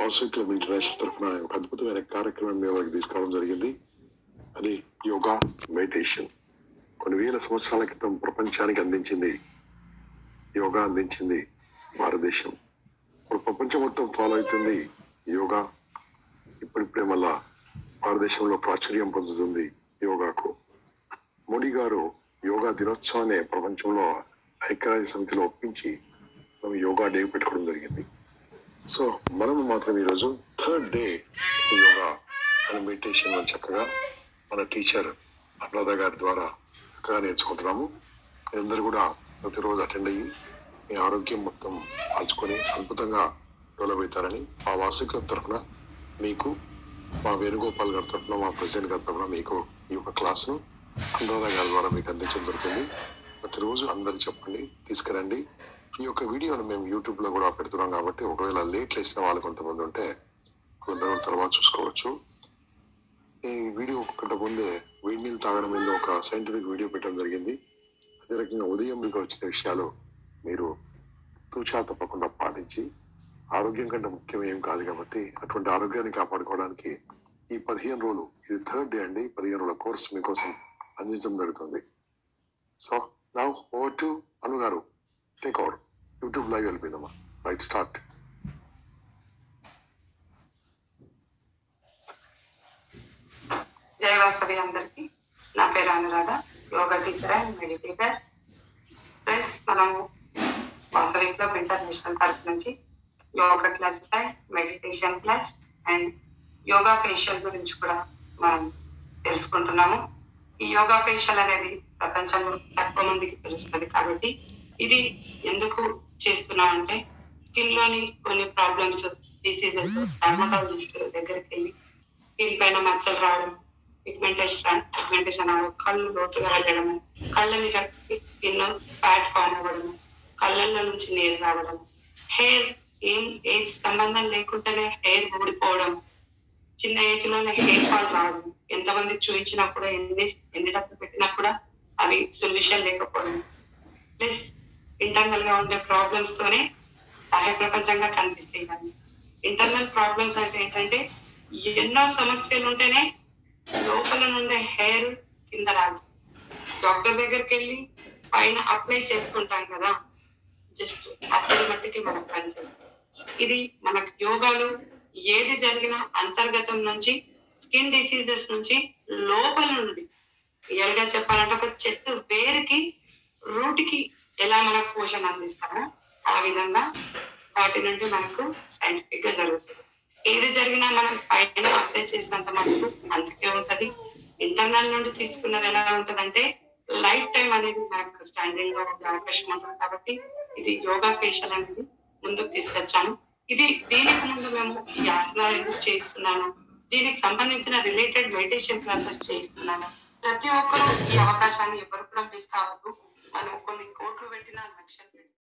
Vasavi Club international తరఫున ఒక అద్భుతమైన కార్యక్రమం మీ వరకు తీసుకురావడం జరిగింది అది యోగా మెడిటేషన్ కొన్ని వేల సంవత్సరాల క్రితం ప్రపంచానికి అందించింది యోగా అందించింది భారతదేశం ఇప్పుడు ప్రపంచం మొత్తం ఫాలో అవుతుంది యోగా ఇప్పుడిప్పుడే మళ్ళా భారతదేశంలో ప్రాచుర్యం పొందుతుంది యోగాకు మోడీ గారు యోగా దినోత్సవాన్ని ప్రపంచంలో ఐక్యరాజ్య సమితిలో ఒప్పించి మనం యోగా డే పెట్టుకోవడం జరిగింది సో మనము మాత్రం ఈరోజు third day yoga and meditation చక్కగా మన టీచర్ అనురాధ గారి ద్వారా చక్కగా నేర్చుకుంటున్నాము మీరందరూ కూడా ప్రతిరోజు అటెండ్ అయ్యి మీ ఆరోగ్యం మొత్తం మార్చుకొని అద్భుతంగా డెవలప్ అవుతారని మా వాసిక తరఫున మీకు మా వేణుగోపాల్ గారి తరఫున మా ప్రెసిడెంట్ గారి తరఫున మీకు ఈ యొక్క క్లాసును అనురాధ గారి ద్వారా మీకు అందించడం దొరుకుతుంది ప్రతిరోజు అందరు చెప్పండి తీసుకురండి ఈ యొక్క వీడియోను మేము యూట్యూబ్ లో కూడా పెడుతున్నాం కాబట్టి ఒకవేళ లేట్ వేసిన వాళ్ళు కొంతమంది ఉంటే కొందరు తర్వాత చూసుకోవచ్చు ఈ వీడియో కంటే ముందే వేడి నీళ్ళు తాగడం మీద ఒక సైంటిఫిక్ వీడియో పెట్టడం జరిగింది అదే రకంగా ఉదయం మీకు వచ్చిన విషయాలు మీరు తూచా తప్పకుండా పాటించి ఆరోగ్యం కంటే ముఖ్యం ఏం కాదు కాబట్టి అటువంటి ఆరోగ్యాన్ని కాపాడుకోవడానికి ఈ పదిహేను రోజులు ఇది థర్డ్ డే అండి పదిహేను రోజుల కోర్స్ మీకోసం అందించడం జరుగుతుంది సో నా over to Anu garu take over YouTube live వెళ్ళిపోయిందమ్మా రైట్ స్టార్ట్ జై వాసవి అందరికి నా పేరు Anuradha yoga teacher and meditator friends మనము వాసవి క్లబ్ ఇంటర్నేషనల్ తరఫు నుంచి yoga classes and meditation class and yoga facial గురించి కూడా మనం తెలుసుకుంటున్నాము ఈ యోగా ఫేషియల్ అనేది ప్రపంచంలో తక్కువ మందికి తెలుస్తుంది కాబట్టి ఇది ఎందుకు చేస్తున్నాం అంటే స్కిన్ లోని కొన్ని ప్రాబ్లమ్స్ డిసీజెస్ డర్మటాలజిస్ట్ దగ్గరికి వెళ్ళి స్కిన్ పైన మచ్చలు రావడం పిగ్మెంటేషన్ పిగ్మెంటేషన్ అవ్వడం కళ్ళు లోతుగా వెళ్ళడం కళ్ళ మీద స్కిన్ ఫ్యాట్ ఫామ్ అవ్వడం కళ్ళల్లో నుంచి నీరు రావడం హెయిర్ ఏం ఏజ్ సంబంధం లేకుండానే హెయిర్ ఊడిపోవడం చిన్న ఏజ్ లోనే హెయిర్ ఫాల్ రావడం ఎంతమంది చూపించినా కూడా ఎన్ని ఎన్ని డబ్బులు పెట్టినా కూడా అవి సొల్యూషన్ లేకపోవడం ప్లస్ ఇంటర్నల్ గా ఉండే ప్రాబ్లమ్స్ తోనే బాహ్య ప్రపంచంగా కనిపిస్తాయి ఇవన్నీ ఇంటర్నల్ ప్రాబ్లమ్స్ అంటే ఏంటంటే ఎన్నో సమస్యలు ఉంటేనే లోపల నుండే హెయిర్ కింద రాదు డాక్టర్ దగ్గరికి వెళ్ళి పైన అప్లై చేసుకుంటాం కదా జస్ట్ అప్పటి మట్టికి మనం పనిచేస్తాం ఇది మనకు యోగాలు ఏది జరిగినా అంతర్గతం నుంచి స్కిన్ డిసీజెస్ నుంచి లోపల నుండి రియల్ గా చెప్పాలంటే ఒక చెట్టు వేరుకి రూట్ కి ఎలా మనకు పోషణ అందిస్తామో ఆ విధంగా వాటి నుండి మనకు సైంటిఫిక్ గా జరుగుతుంది ఏది జరిగినా మనం పైన అప్లై చేసినంత మనకు అంతకే ఉంటది ఇంటర్నల్ నుండి తీసుకున్నది ఎలా ఉంటదంటే లైఫ్ టైం అనేది మనకు స్టాండింగ్ గా ఉండే అవకాశం ఉంటుంది కాబట్టి ఇది యోగా ఫేషియల్ అనేది ముందుకు తీసుకొచ్చాను ఇది దీనికి ముందు మేము ఈ ఆసనాలు ఎందుకు చేస్తున్నాను దీనికి సంబంధించిన రిలేటెడ్ మెడిటేషన్ క్లాసెస్ చేయిస్తున్నాను ప్రతి ఒక్కరూ ఈ అవకాశాన్ని ఎవరు కూడా మిస్ కావద్దు మనం కొన్ని కోట్లు పెట్టిన లక్ష్యం పెట్టి